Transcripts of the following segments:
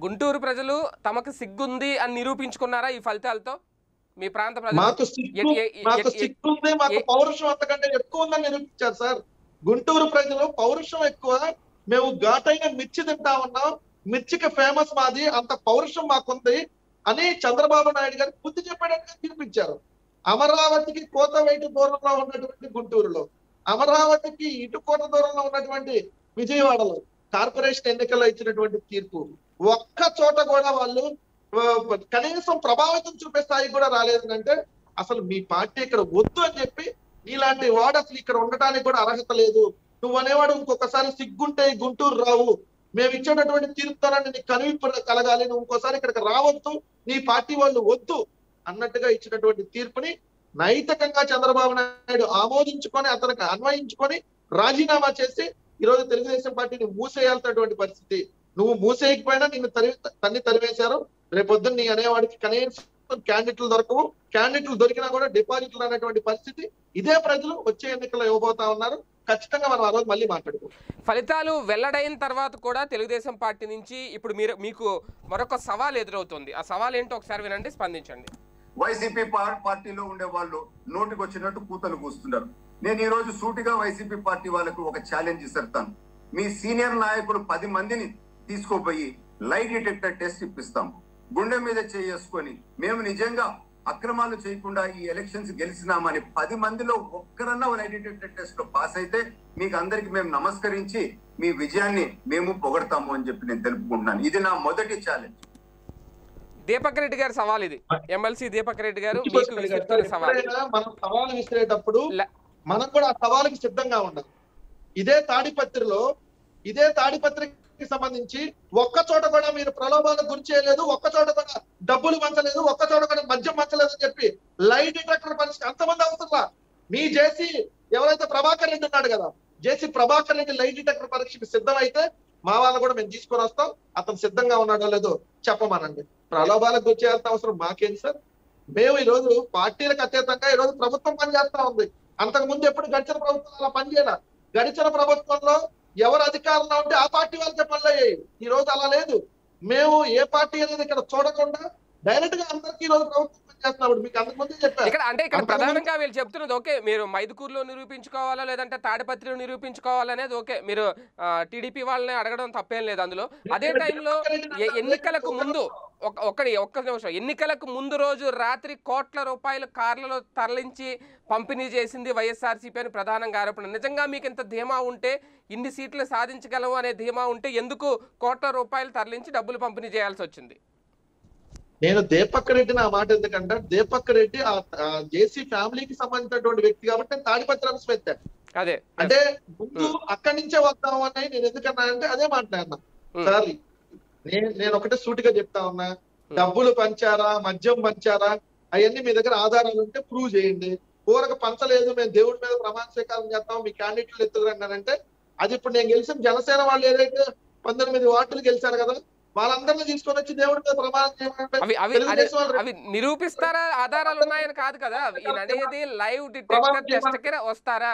గుంటూరు ప్రజలు తమకు సిగ్గుంది అని నిరూపించుకున్నారా ఈ ఫలితాలతో మీ ప్రాంత ప్రజలు మాకు సిగ్గు ఎట్- ఎ- ఎ- మాకు ఎట్- సిగ్గు ఉంది మాకు ఎ- పౌరుషం అంతకంటే ఎక్కువ ఉందని నిరూపించారు సార్ గుంటూరు ప్రజలు పౌరుషం ఎక్కువ మేము ఘాటైన మిర్చి తింటా ఉన్నాం మిర్చికి ఫేమస్ మాది అంత పౌరుషం మాకుంది అని చంద్రబాబు నాయుడు గారు బుద్ధి చెప్పాడని నిరూపించారు అమరావతికి కోత వైపు దూరంలో ఉన్నటువంటి గుంటూరులో అమరావతికి ఇటు కోట దూరంలో ఉన్నటువంటి విజయవాడలో కార్పొరేషన్ ఎన్నికల్లో ఇచ్చినటువంటి తీర్పు ఒక్క చోట కూడా వాళ్ళు ఆ, కనీసం ప్రభావితం చూపే స్థాయికి కూడా రాలేదు అంటే అసలు మీ పార్టీ ఇక్కడ వద్దు అని చెప్పి నీలాంటి వాడు అసలు ఇక్కడ ఉండటానికి కూడా అర్హత లేదు నువ్వు అనేవాడు ఇంకొకసారి సిగ్గుంటే ఈ గుంటూరు రావు మేము ఇచ్చేటటువంటి తీర్పుతోనే నీకు కనువిప్పు కలగాలి నువ్వు ఇంకోసారి ఇక్కడికి రావద్దు నీ పార్టీ వాళ్ళు వద్దు అన్నట్టుగా ఇచ్చినటువంటి తీర్పుని నైతికంగా చంద్రబాబు నాయుడు ఆమోదించుకొని అతనికి అన్వయించుకొని రాజీనామా చేసి ఈ రోజు తెలుగుదేశం పార్టీని మూసేయాల్సినటువంటి పరిస్థితి నువ్వు మూసేయకపోయినా నిన్ను తరిమి తన్ని తరివేశారు రేపొద్దున నీ అనేవాడికి కనీసం క్యాండిడేట్లు దొరకవు క్యాండిడేట్లు దొరికినా కూడా డిపాజిట్లు అనేటువంటి పరిస్థితి ఇదే ప్రజలు వచ్చే ఎన్నికల్లో ఇవ్వబోతా ఉన్నారు ఖచ్చితంగా మనం ఆ రోజు మళ్ళీ మాట్లాడుకుంటాం ఫలితాలు వెల్లడైన తర్వాత కూడా తెలుగుదేశం పార్టీ నుంచి ఇప్పుడు మీరు మీకు మరొక సవాల్ ఎదురవుతుంది ఆ సవాల్ ఏంటో ఒకసారి వినండి స్పందించండి వైసీపీ పా- పార్టీలో ఉండే వాళ్ళు నోటికి వచ్చినట్టు కూతలు కూస్తున్నారు నేను ఈ రోజు సూటిగా వైసీపీ పార్టీ వాళ్ళకు ఒక ఛాలెంజ్ ఇస్తాను మీ సీనియర్ నాయకులు పది మందిని తీసుకోపోయి లైట్ డిటెక్టర్ టెస్ట్ ఇప్పిస్తాం గుండె మీద చేసుకొని మేము నిజంగా అక్రమాలు చేయకుండా ఈ ఎలక్షన్స్ గెలిచినామని పది మందిలో ఒక్కరన్నా లైట్ డిటెక్టర్ టెస్ట్ లో పాస్ అయితే మీకు అందరికి మేము నమస్కరించి మీ విజయాన్ని మేము పొగడతాము అని చెప్పి నేను తెలుపుకుంటున్నాను ఇది నా మొదటి ఛాలెంజ్ దీపక్ రెడ్డి గారి సవాల్ ఇది ఎమ్మెల్సీ దీపక్ రెడ్డి గారు మీకు విసురుతున్న సవాల్ ఎప్పుడైనా మనం సవాలు విసిరేటప్పుడు ల- మనం కూడా ఆ సవాలుకి సిద్ధంగా ఉండాలి ఇదే తాడిపత్రిలో ఇదే తాడిపత్రికి సంబంధించి ఒక్క చోట కూడా మీరు ప్రలోభాలకు గురి చేయలేదు ఒక్క చోట కూడా డబ్బులు పంచలేదు ఒక్క చోట కూడా మద్యం పంచలేదు అని చెప్పి లైట్ డిటెక్టర్ పరిస్థితి అంతమంది అవసరంలా మీ జేసీ ఎవరైతే ప్రభాకర్ రెడ్డి ఉన్నాడు కదా JC Prabhakar Reddy light detector పరీక్షకి సిద్ధమైతే మా వాళ్ళు కూడా మేము తీసుకొని వస్తాం అతను సిద్ధంగా ఉన్నాడో లేదో చెప్పమనండి ప్రలోభాలకు గురి చేయాల్సిన అవసరం మాకేంటి సార్ మేము ఈ రోజు పార్టీలకు అతీతంగా ఈ రోజు ప్రభుత్వం పనిచేస్తా ఉంది అంతకు ముందు ఎప్పుడు గడిచిన ప్రభుత్వం అలా పనిచేయాల గడిచిన ప్రభుత్వంలో ఎవరు అధికారంలో ఉంటే ఆ పార్టీ వాళ్ళకే పనులు అయ్యాయి ఈ రోజు అలా లేదు మేము ఏ పార్టీ అనేది ఇక్కడ చూడకుండా డైరెక్ట్ గా అందరికీ ఈ రోజు ప్రభుత్వం పనిచేస్తున్నాం ఇప్పుడు మీకు అంతకు ముందే చెప్పారు ఇక్కడ అంటే ఇక్కడ అంతకుముందు- ప్రధానంగా వీళ్ళు చెప్తున్నది ఓకే మీరు మైదుకూరులో నిరూపించుకోవాలా లేదంటే తాడిపత్రిలో నిరూపించుకోవాలా అనేది ఓకే మీరు టీడీపీ వాళ్ళని అడగడం తప్పేం లేదు అందులో అదే టైంలో ఎ- ఎన్నికలకు ముందు ఒక ఒక్కడి ఒక్క నిమిషం ఎన్నికలకు ముందు రోజు రాత్రి కోట్ల రూపాయలు కార్లలో తరలించి పంపిణీ చేసింది వైఎస్ఆర్సీపీ అని ప్రధానంగా ఆరోపణ నిజంగా మీకు ఇంత ధీమా ఉంటే ఇన్ని సీట్లు సాధించగలము అనే ధీమా ఉంటే ఎందుకు కోట్ల రూపాయలు తరలించి డబ్బులు పంపిణీ చేయాల్సి వచ్చింది నేను దీపక్ రెడ్డిని ఆ మాట ఎందుకంటే దీపక్ రెడ్డి ఆ జేసీ ఫ్యామిలీకి సంబంధించినటువంటి వ్యక్తి కాబట్టి నేను తాడిపత్రి అంశం ఎత్తాను అదే అంటే ముందు అక్కడి నుంచే వద్దాం అని నేను ఎందుకన్నా అంటే అదే మాట్లాడినా ఉమ్. సార్ నేను నేను ఒకటే సూటిగా చెప్తా ఉన్నా డబ్బులు పంచారా మద్యం పంచారా అవన్నీ మీ దగ్గర ఆధారాలు ఉంటే ప్రూవ్ చేయండి ఊరకు పంచలేదు మేము దేవుడి మీద ప్రమాణ స్వీకారం చేస్తాం మీ క్యాండిడేట్లు ఎత్తుకురండి అది ఇప్పుడు నేను గెలిచిన జనసేన వాళ్ళు ఏదైతే పంతొమ్మిది వార్డులు గెలిచారు కదా వాళ్ళందరినీ తీసుకొని వచ్చి దేవుడి మీద ప్రమాణం చేయమంటే అవి అవి అదే- తెలుగుదేశం వాళ్ళు అవి నిరూపిస్తారా ఆధారాలు ఉన్నాయని కాదు కదా ఈయన అనేది లైవ్ ప్రమాణం డిటెక్టర్ టెస్ట్ కి వస్తారా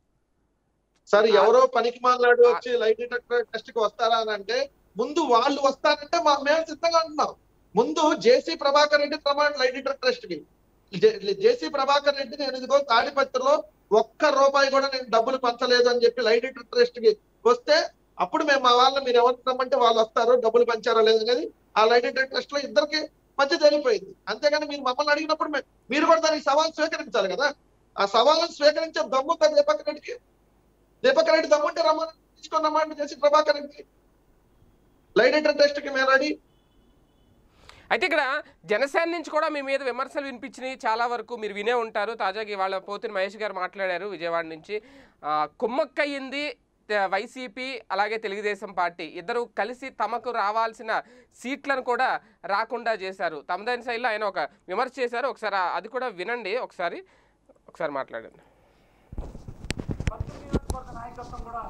సరే ఎవరో పనికి మాట్లాడు వచ్చి లైట్ డిటెక్టర్ టెస్ట్ కి వస్తారా అని అంటే ముందు వాళ్ళు వస్తారంటే మా మేము సిద్ధంగా ఉంటున్నాం ముందు జేసీ ప్రభాకర్ రెడ్డి ప్రమాణ లైట్ డిటెక్టర్ టెస్ట్ కి జేసీ ప్రభాకర్ రెడ్డి నేను ఇదిగో తాడిపత్రిలో ఒక్క రూపాయి కూడా నేను డబ్బులు పంచలేదు అని చెప్పి లైట్ డిటెక్టర్ టెస్ట్ కి వస్తే అప్పుడు మేము మా వాళ్ళని మీరు ఎవరు రమ్మంటే వాళ్ళు వస్తారు డబ్బులు పంచారో లేదనేది ఆ లైట్ డిటెక్టర్ టెస్ట్ లో ఇద్దరికి మధ్య తెలిపోయింది అంతేగాని మీరు మమ్మల్ని అడిగినప్పుడు మే- మీరు కూడా దానికి సవాల్ స్వీకరించాలి కదా ఆ సవాళ్ళను స్వీకరించే దమ్ము ఉందా దీపక్ రెడ్డికి దీపక్ రెడ్డి దమ్ముంటే రమ్మని తీసుకొని రమ్మని చేసి Prabhakar Reddy light detector test కి మేము రెడీ అయితే ఇక్కడ జనసేన నుంచి కూడా మీ మీద విమర్శలు వినిపించినాయి చాలా వరకు మీరు వినే ఉంటారు తాజాగా ఇవాళ పోతిన మహేష్ గారు మాట్లాడారు విజయవాడ నుంచి ఆ, కుమ్మక్కయ్యింది త- వైసీపీ అలాగే తెలుగుదేశం పార్టీ ఇద్దరు కలిసి తమకు రావాల్సిన సీట్లను కూడా రాకుండా చేశారు తమదైన శైలిలో ఆయన ఒక విమర్శ చేశారు ఒకసారి ఆ- అది కూడా వినండి ఒకసారి ఒకసారి మాట్లాడండి పశ్చిమ నియోజకవర్గ నాయకత్వం కూడా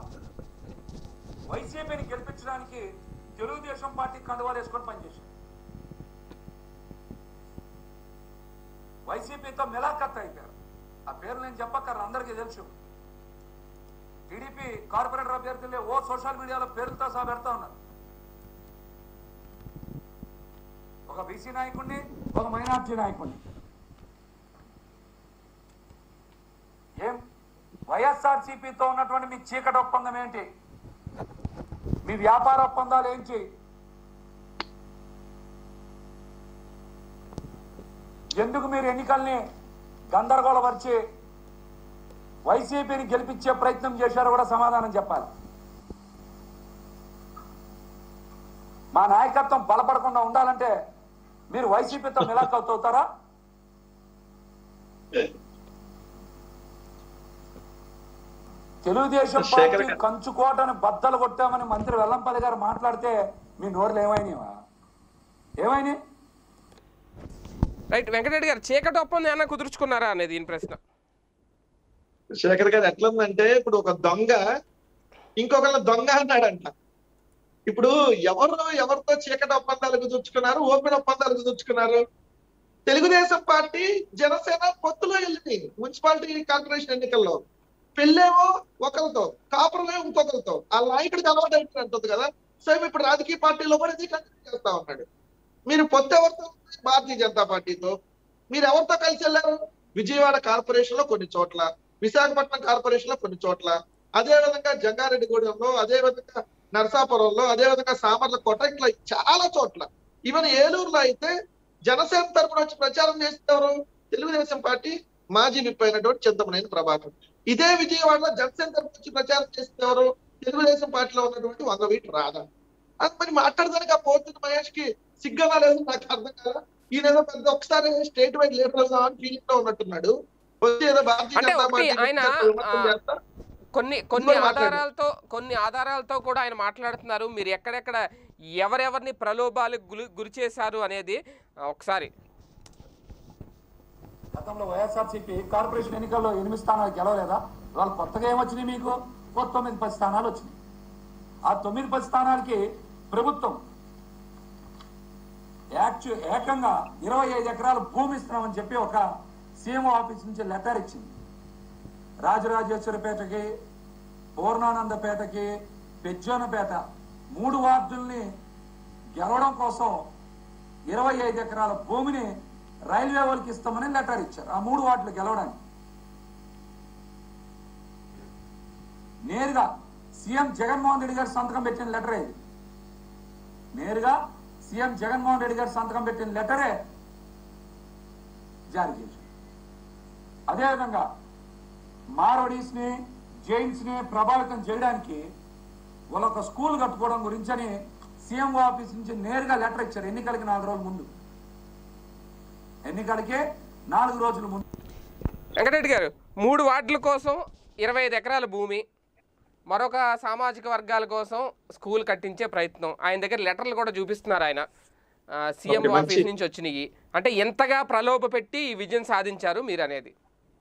వైసీపీని గెలిపించడానికి తెలుగుదేశం పార్టీ కండువాలు వేసుకొని పనిచేశారు వైసీపీతో మిలాఖత్ అయిపోయారు ఆ పేరు నేను చెప్పక్కర్ అందరికీ తెలుసు టీడీపీ కార్పొరేటర్ అభ్యర్థులే ఓ సోషల్ మీడియాలో పేర్లతో సహా పెడతా ఉన్నారు ఒక బీసీ నాయకుడిని ఒక మైనార్టీ నాయకుడిని ఏం వైఎస్ఆర్సీపీతో ఉన్నటువంటి మీ చీకటి ఒప్పందం ఏంటి మీ వ్యాపార ఒప్పందాలు ఏంటి ఎందుకు మీరు ఎన్నికల్ని గందరగోళపరిచి వైసీపీని గెలిపించే ప్రయత్నం చేశారో కూడా సమాధానం చెప్పాలి మా నాయకత్వం బలపడకుండా ఉండాలంటే మీరు వైసీపీతో మిలాఖత్ అవుతారా తెలుగుదేశం శేఖర్ పార్టీ గారు. కంచుకోటని బద్దలు కొట్టామని మంత్రి వెల్లంపల్లి గారు మాట్లాడితే మీ నోరులు ఏమైనావా ఏమైనాయి రైట్ వెంకటరెడ్డి గారు చీకటి ఒప్పందం ఏమైనా కుదుర్చుకున్నారా అనేది దీని ప్రశ్న శేఖర్ గారు ఎట్లుందంటే ఇప్పుడు ఒక దొంగ ఇంకొకళ్ళ దొంగ అన్నాడంట ఇప్పుడు ఎవరు ఎవరితో చీకటి ఒప్పందాలు కుదుర్చుకున్నారు ఓపెన్ ఒప్పందాలు కుదుర్చుకున్నారు తెలుగుదేశం పార్టీ జనసేన పొత్తులో వెళ్ళింది మున్సిపాలిటీ కార్పొరేషన్ ఎన్నికల్లో పెళ్ళేమో ఒకరితో కాపురమేమో ఇంకొకరితో ఆ నాయకుడికి అలవాటు అయిపోతుంది కదా సేమ్ ఇప్పుడు రాజకీయ పార్టీలో కూడా ఇది కంటిన్యూ చేస్తా ఉన్నాడు మీరు పొత్తు ఎవరితో భారతీయ జనతా పార్టీతో మీరు ఎవరితో కలిసి వెళ్ళారు విజయవాడ కార్పొరేషన్ లో కొన్ని చోట్ల విశాఖపట్నం కార్పొరేషన్ లో కొన్ని చోట్ల అదే విధంగా జంగారెడ్డిగూడెంలో అదే విధంగా నరసాపురంలో అదే విధంగా సామర్లకోట ఇట్లా చాలా చోట్ల ఈవెన్ ఏలూరులో అయితే జనసేన తరపున వచ్చి ప్రచారం చేసేవారు తెలుగుదేశం పార్టీ మాజీ విప్ అయినటువంటి చింతమనేని ప్రభాకర్ ఇదే విజయవాడలో జనసేన తరపున వచ్చి ప్రచారం చేసేవారు తెలుగుదేశం పార్టీలో ఉన్నటువంటి వంగవీటి రాధా అది మరి మాట్లాడదానికి ఆ పోతున్న మహేష్ కి సిగ్గనా లేదు నాకు అర్థం కాదా ఈయన ఏదో పెద్ద ఒకసారి స్టేట్ వైడ్ లీడర్ అవుదాం అని ఫీలింగ్ లో ఉన్నట్టున్నాడు వచ్చి ఏదో భారతీయ అంటే జనతా ఒకటి పార్టీ ఆయన, గురించి విమర్శలు ఆ, చేస్తా. కొన్ని కొన్ని ఇంకోటి మాట్లాడండి. ఆధారాలతో కొన్ని ఆధారాలతో కూడా ఆయన మాట్లాడుతున్నారు మీరు ఎక్కడెక్కడ ఎవరెవరిని ప్రలోభాలకు గురి గురి చేశారు అనేది ఆ, ఒకసారి గతంలో వైఎస్ఆర్సీపీ కార్పొరేషన్ ఎన్నికల్లో ఎనిమిది స్థానాలు గెలవలేదా వాళ్ళు కొత్తగా ఏమొచ్చినాయి మీకు కొత్త తొమ్మిది పది స్థానాలు వచ్చినాయి ఆ తొమ్మిది పది స్థానాలకి ప్రభుత్వం యాక్చు ఏకంగా ఇరవై ఐదు ఎకరాల భూమి ఇస్తున్నామని చెప్పి ఒక సీఎం ఆఫీస్ నుంచి లెటర్ ఇచ్చింది రాజరాజేశ్వరపేటకి పూర్ణానందపేటకి పెజ్జోనపేట మూడు వార్డుల్ని గెలవడం కోసం ఇరవై ఐదు ఎకరాల భూమిని రైల్వే వాళ్ళకి ఇస్తామని లెటర్ ఇచ్చారు ఆ మూడు వార్డులు గెలవడానికి నేరుగా సీఎం జగన్మోహన్ రెడ్డి గారు సంతకం పెట్టిన లెటరే ఇది నేరుగా సీఎం జగన్మోహన్ రెడ్డి గారు సంతకం పెట్టిన లెటరే జారీ చేశారు అదేవిధంగా మారోడీస్ ని జైన్స్ ని ప్రభావితం చేయడానికి వాళ్ళ ఒక స్కూల్ కట్టుకోవడం గురించని సీఎం ఆఫీస్ నుంచి నేరుగా లెటర్ ఇచ్చారు ఎన్నికలకి నాలుగు రోజుల ముందు ఎన్నికలకి నాలుగు రోజుల ముందు వెంకటరెడ్డి గారు మూడు వార్డుల కోసం ఇరవై ఐదు ఎకరాల భూమి మరొక సామాజిక వర్గాల కోసం స్కూల్ కట్టించే ప్రయత్నం ఆయన దగ్గర లెటర్లు కూడా చూపిస్తున్నారు ఆయన ఆ, సీఎం ఓకే, మంచి. ఆఫీస్ నుంచి వచ్చినాయి అంటే ఎంతగా ప్రలోభ పెట్టి ఈ విజయం సాధించారు మీరు అనేది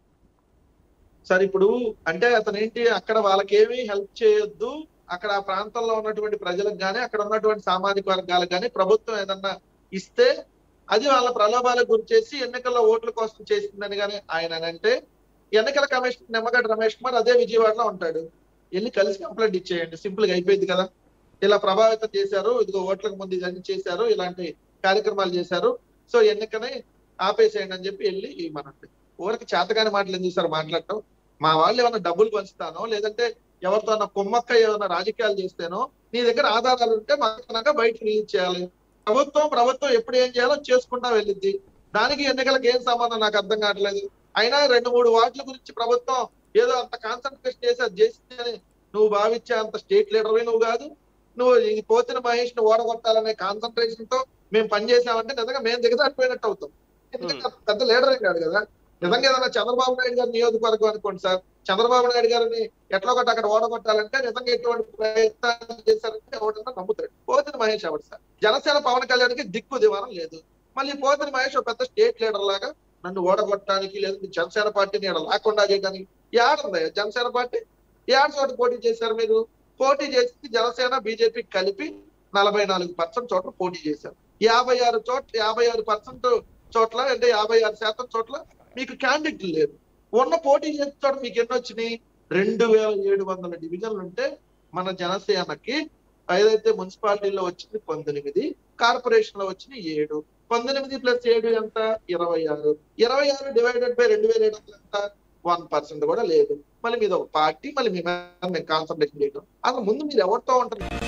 సార్ ఇప్పుడు అంటే అతను ఏంటి అక్కడ వాళ్ళకేమీ హెల్ప్ చేయొద్దు అక్కడ ఆ ప్రాంతంలో ఉన్నటువంటి ప్రజలకు గానీ అక్కడ ఉన్నటువంటి సామాజిక వర్గాలకు గానీ ప్రభుత్వం ఏదన్నా ఇస్తే అది వాళ్ళ ప్రలోభాలకు గురి చేసి ఎన్నికల్లో ఓట్ల కోసం చేసిందని కానీ ఆయన అని అంటే ఎన్నికల కమిషన్ నిమ్మగడ్డ రమేష్ కుమార్ అదే విజయవాడలో ఉంటాడు వెళ్ళి కలిసి కంప్లైంట్ ఇచ్చేయండి సింపుల్ గా అయిపోయింది కదా ఇలా ప్రభావితం చేశారు ఇదిగో ఓట్లకు ముందు ఇవన్నీ చేశారు ఇలాంటి కార్యక్రమాలు చేశారు సో ఎన్నికని ఆపేసేయండి అని చెప్పి వెళ్ళి ఇవ్వమనండి ఊరికి చేతగాని మాటలు ఎందుకు సార్ మాట్లాడటం మా వాళ్ళు ఏమైనా డబ్బులు పంచుతానో లేదంటే ఎవరితో అన్న కుమ్మక్క ఏమైనా రాజకీయాలు చేస్తేనో నీ దగ్గర ఆధారాలు ఉంటే మాకు బయట రిలీజ్ చేయాలి ప్రభుత్వం ప్రభుత్వం ఎప్పుడు ఏం చేయాలో చేసుకుంటా వెళ్ళిద్ది దానికి ఎన్నికలకు ఏం సంబంధం నాకు అర్థం కావట్లేదు అయినా రెండు మూడు వార్డుల గురించి ప్రభుత్వం ఏదో అంత కాన్సన్ట్రేషన్ చేసి అది చేసిందని నువ్వు భావించే అంత స్టేట్ లీడర్వి నువ్వు కాదు నువ్వు ఈ పోతిన మహేష్ ను ఓడగొట్టాలనే కాన్సన్ట్రేషన్ తో మేము పనిచేసామంటే నిజంగా మేము దిగజారిపోయినట్టు అవుతాం ఎందుకంటే అంత పెద్ద లీడరే కాదు కదా నిజంగా ఏదైనా చంద్రబాబు నాయుడు గారి నియోజకవర్గం అనుకోండి సార్ చంద్రబాబు నాయుడు గారిని ఎట్లా ఒకటి అక్కడ ఓడగొట్టాలంటే నిజంగా ఎటువంటి ప్రయత్నాలు చేశారంటే ఎవడన్నా నమ్ముతాడు పోతిన మహేష్ ఎవడు సార్ జనసేన పవన్ కళ్యాణ్కి దిక్కు దివారం లేదు మళ్ళీ పోతిన మహేష్ ఒక పెద్ద స్టేట్ లీడర్ లాగా నన్ను ఓడగొట్టడానికి లేదంటే జనసేన పార్టీని ఇక్కడ లేకుండా చేయడానికి ఏడుంది జనసేన పార్టీ ఏడు చోట పోటీ చేశారు మీరు పోటీ చేసి జనసేన బీజేపీ కలిపి నలభై నాలుగు పర్సెంట్ చోట్ల పోటీ చేశారు యాభై ఆరు చోట్ల యాభై ఆరు పర్సెంట్ చోట్ల అంటే యాభై ఆరు శాతం చోట్ల మీకు క్యాండిడేట్లు లేరు ఉన్న పోటీ చేసే చోట మీకు ఎన్ని వచ్చినాయి రెండు వేల ఏడు వందల డివిజన్లు ఉంటే మన జనసేనకి ఏదైతే మున్సిపాలిటీలో వచ్చింది పంతొమ్మిది కార్పొరేషన్ లో వచ్చింది ఏడు పంతొమ్మిది ప్లస్ ఏడు ఎంత ఇరవై ఆరు ఇరవై ఆరు డివైడెడ్ బై రెండు వేల ఏడు వందలు ఎంత వన్ పర్సెంట్ కూడా లేదు మళ్ళీ మీద ఒక పార్టీ మళ్ళీ మీ మీద మేము కాన్సన్ట్రేషన్ చేయడం అసలు ముందు మీరు ఎవరితో ఉంటారు